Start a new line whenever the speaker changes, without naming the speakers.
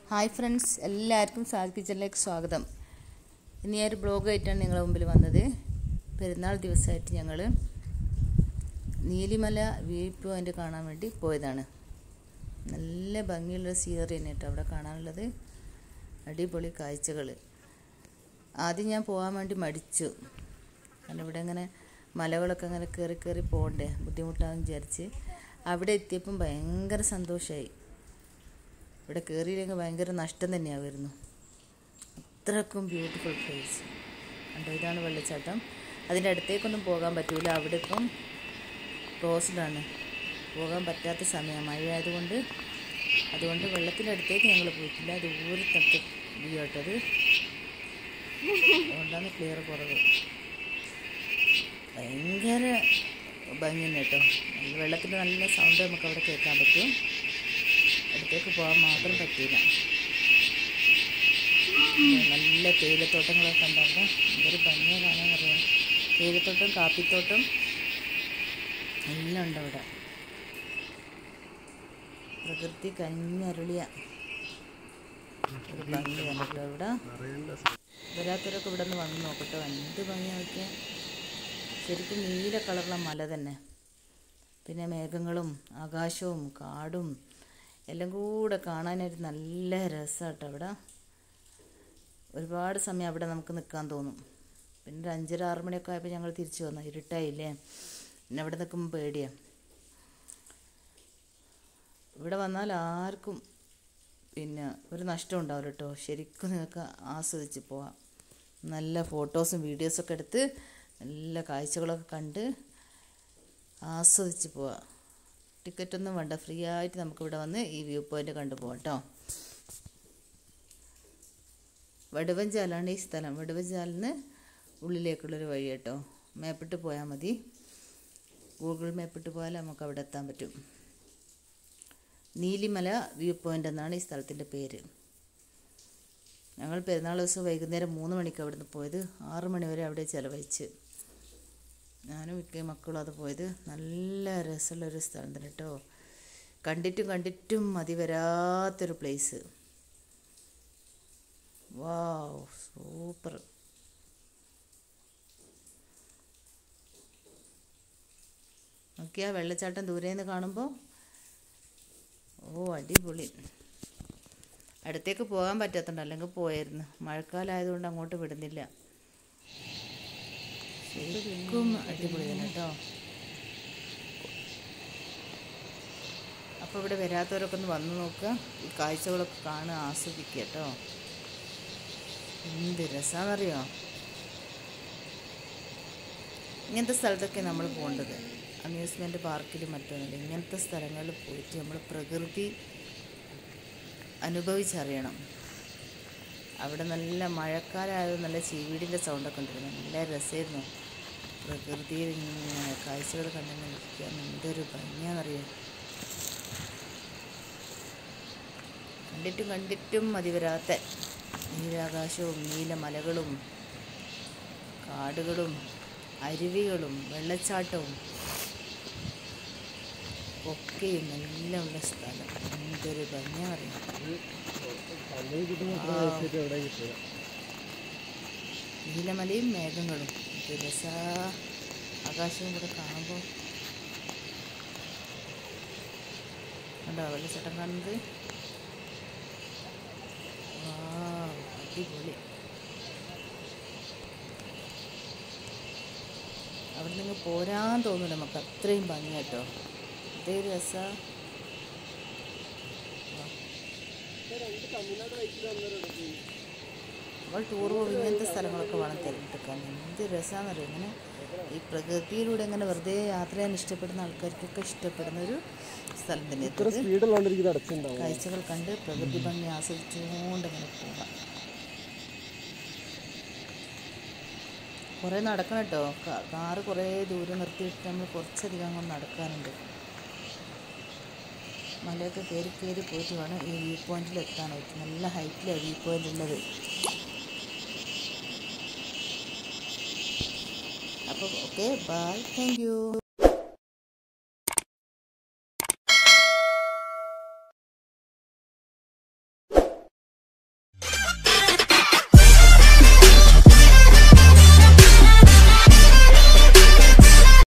hi friends എല്ലാവർക്കും Saad കിച്ചണിലേക്ക് സ്വാഗതം ഇനി ഞാൻ ഒരു ബ്ലോഗായിട്ടാണ് നിങ്ങളുടെ മുമ്പിൽ വന്നത് പെരുന്നാൾ ദിവസമായിട്ട് ഞങ്ങൾ നീലിമല വ്യൂ പോയിൻ്റ് കാണാൻ വേണ്ടി പോയതാണ് നല്ല ഭംഗിയുള്ള സീനറി തന്നെ കേട്ടോ അവിടെ കാണാനുള്ളത് അടിപൊളി കാഴ്ചകൾ ആദ്യം ഞാൻ പോകാൻ വേണ്ടി മടിച്ചു കാരണം ഇവിടെ ഇങ്ങനെ മലകളൊക്കെ അങ്ങനെ കയറി കയറി പോകണ്ടേ ബുദ്ധിമുട്ടാണെന്ന് വിചാരിച്ച് അവിടെ എത്തിയപ്പം ഭയങ്കര സന്തോഷമായി ഇവിടെ കയറിയില്ലെങ്കിൽ ഭയങ്കര നഷ്ടം തന്നെയാവുമായിരുന്നു അത്രക്കും ബ്യൂട്ടിഫുൾ പ്ലേസ് കണ്ടോ ഇതാണ് വെള്ളച്ചാട്ടം അതിൻ്റെ അടുത്തേക്കൊന്നും പോകാൻ പറ്റൂല അവിടെ ഇപ്പം ക്ലോസ്ഡാണ് പോകാൻ പറ്റാത്ത സമയം മഴ ആയതുകൊണ്ട് അതുകൊണ്ട് വെള്ളത്തിൻ്റെ അടുത്തേക്ക് ഞങ്ങൾ പോയിട്ടില്ല ദൂരെ തട്ട് വ്യൂ കേട്ടത് അതുകൊണ്ടാണ് ക്ലിയർ കുറവ് ഭയങ്കര ഭംഗി തന്നെ കേട്ടോ വെള്ളത്തിൻ്റെ നല്ല സൗണ്ട് നമുക്ക് അവിടെ കേൾക്കാൻ പറ്റും അടുത്തേക്ക് പോകാൻ മാത്രം പറ്റിയില്ല നല്ല തേയിലത്തോട്ടങ്ങളൊക്കെ ഉണ്ടാകുമ്പോൾ എന്തൊരു ഭംഗിയാണ് കാണാൻ പറയാം തേയിലത്തോട്ടം കാപ്പിത്തോട്ടം എല്ലാം ഉണ്ട് അവിടെ പ്രകൃതി കഞ്ഞരുളിയ ഒരു ഭംഗിയാണ് കേട്ടോ ഇവിടെ വരാത്തവരൊക്കെ ഇവിടെ നിന്ന് വന്ന് നോക്കട്ടോ എന്ത് ഭംഗി നോക്കിയാൽ ശരിക്കും നീല കളറുള്ള മല തന്നെ പിന്നെ മേഘങ്ങളും ആകാശവും കാടും എല്ലാം കൂടെ കാണാനായിട്ട് നല്ല രസമാട്ടോ അവിടെ ഒരുപാട് സമയം അവിടെ നമുക്ക് നിൽക്കാൻ തോന്നും പിന്നെ ഒരു അഞ്ചര ആറ് മണിയൊക്കെ ആയപ്പോൾ ഞങ്ങൾ തിരിച്ചു വന്നു ഇരുട്ടായില്ലേ പിന്നെ അവിടെ നിൽക്കുമ്പോൾ പേടിയാണ് ഇവിടെ വന്നാൽ ആർക്കും പിന്നെ ഒരു നഷ്ടം ഉണ്ടാവില്ല കേട്ടോ ശരിക്കും നിങ്ങൾക്ക് ആസ്വദിച്ച് പോവാം നല്ല ഫോട്ടോസും വീഡിയോസൊക്കെ എടുത്ത് നല്ല കാഴ്ചകളൊക്കെ കണ്ട് ആസ്വദിച്ച് പോവാം ടിക്കറ്റൊന്നും വേണ്ട ഫ്രീ ആയിട്ട് നമുക്കിവിടെ വന്ന് ഈ വ്യൂ പോയിൻ്റ് കണ്ടു പോകാം കേട്ടോ വടുവഞ്ചാലാണ് ഈ സ്ഥലം വടുവഞ്ചാലിന് ഉള്ളിലേക്കുള്ളൊരു വഴി കേട്ടോ മാപ്പിട്ട് പോയാൽ മതി ഗൂഗിൾ മാപ്പിട്ട് പോയാൽ നമുക്ക് അവിടെ എത്താൻ പറ്റും നീലിമല വ്യൂ പോയിൻ്റ് എന്നാണ് ഈ സ്ഥലത്തിൻ്റെ പേര് ഞങ്ങൾ പെരുന്നാൾ ദിവസം വൈകുന്നേരം മൂന്ന് മണിക്ക് അവിടെ നിന്ന് പോയത് ആറ് മണി വരെ അവിടെ ചിലവഴിച്ച് ഞാനും മിക്ക മക്കളും അത് പോയത് നല്ല രസമുള്ളൊരു സ്ഥലം തന്നെ കേട്ടോ കണ്ടിട്ടും കണ്ടിട്ടും മതി വരാത്തൊരു പ്ലേസ് വാവ് സൂപ്പർ നോക്കിയാ വെള്ളച്ചാട്ടം ദൂരെ നിന്ന് കാണുമ്പോൾ ഓ അടിപൊളി അടുത്തേക്ക് പോകാൻ പറ്റാത്തതുണ്ട് അല്ലെങ്കിൽ പോയായിരുന്നു മഴക്കാലമായതുകൊണ്ട് അങ്ങോട്ട് വിടുന്നില്ല ശരിക്കും അടിപൊളി തന്നെ കേട്ടോ അപ്പോൾ ഇവിടെ വരാത്തവരൊക്കെ ഒന്ന് വന്ന് നോക്കുക ഈ കാഴ്ചകളൊക്കെ കാണുക ആസ്വദിക്കുക കേട്ടോ എന്ത് രസമാണെന്നറിയോ ഇങ്ങനത്തെ സ്ഥലത്തൊക്കെ നമ്മൾ പോകേണ്ടത് അമ്യൂസ്മെൻറ്റ് പാർക്കിലും മറ്റൊന്നുമില്ല ഇങ്ങനത്തെ സ്ഥലങ്ങളിൽ പോയിട്ട് നമ്മൾ പ്രകൃതി അനുഭവിച്ചറിയണം അവിടെ നല്ല മഴക്കാലമായത് നല്ല ചീവീടിൻ്റെ സൗണ്ടൊക്കെ ഉണ്ടായിരുന്നു നല്ല രസമായിരുന്നു പ്രകൃതിയിൽ ഇങ്ങനെ കാഴ്ചകൾ കണ്ടിങ്ങനെ നിൽക്കാൻ എന്തൊരു ഭംഗിയാണെന്നറിയാം കണ്ടിട്ടും കണ്ടിട്ടും മതി വരാത്ത നീലാകാശവും നീലമലകളും കാടുകളും അരുവികളും വെള്ളച്ചാട്ടവും ഒക്കെയും നല്ല ഉള്ള സ്ഥലം എന്തൊരു ഭംഗിയാണെന്നറിയാം നീലമലയും മേഘങ്ങളും ഇത് രസ ആകാശവും കൂടെ കാണുമ്പോൾ ഉണ്ടോ വെള്ളച്ചാട്ടം കാണുന്നത് അടിപൊളി അവിടെ നിന്ന് പോരാൻ തോന്നില്ല നമുക്ക് അത്രയും ഭംഗി കേട്ടോ ഇതേ രസ നമ്മൾ ടൂർ പോകുമ്പോൾ ഇങ്ങനത്തെ സ്ഥലങ്ങളൊക്കെ വേണം തിരഞ്ഞെടുക്കാൻ എന്ത് രസമാണെന്നറിയാം ഇങ്ങനെ ഈ പ്രകൃതിയിലൂടെ ഇങ്ങനെ വെറുതെ യാത്ര ചെയ്യാൻ ഇഷ്ടപ്പെടുന്ന ആൾക്കാർക്കൊക്കെ ഇഷ്ടപ്പെടുന്ന ഒരു സ്ഥലം തന്നെ കാഴ്ചകൾ കണ്ട് പ്രകൃതി ഭംഗി ആസ്വദിച്ചുകൊണ്ട് ഇങ്ങനെ പോകാം കുറേ നടക്കണം കേട്ടോ കാറ് കുറേ ദൂരം നിർത്തിയിട്ട് നമ്മൾ കുറച്ചധികം അങ്ങ് നടക്കാനുണ്ട് മലയൊക്കെ കയറി കയറി പോയിട്ട് വേണം ഈ വ്യൂ പോയിന്റിൽ എത്താനായിട്ട് നല്ല ഹൈറ്റിലാണ് വ്യൂ പോയിന്റ് ഉള്ളത് അപ്പോൾ ഓക്കെ ബൈ താങ്ക് യു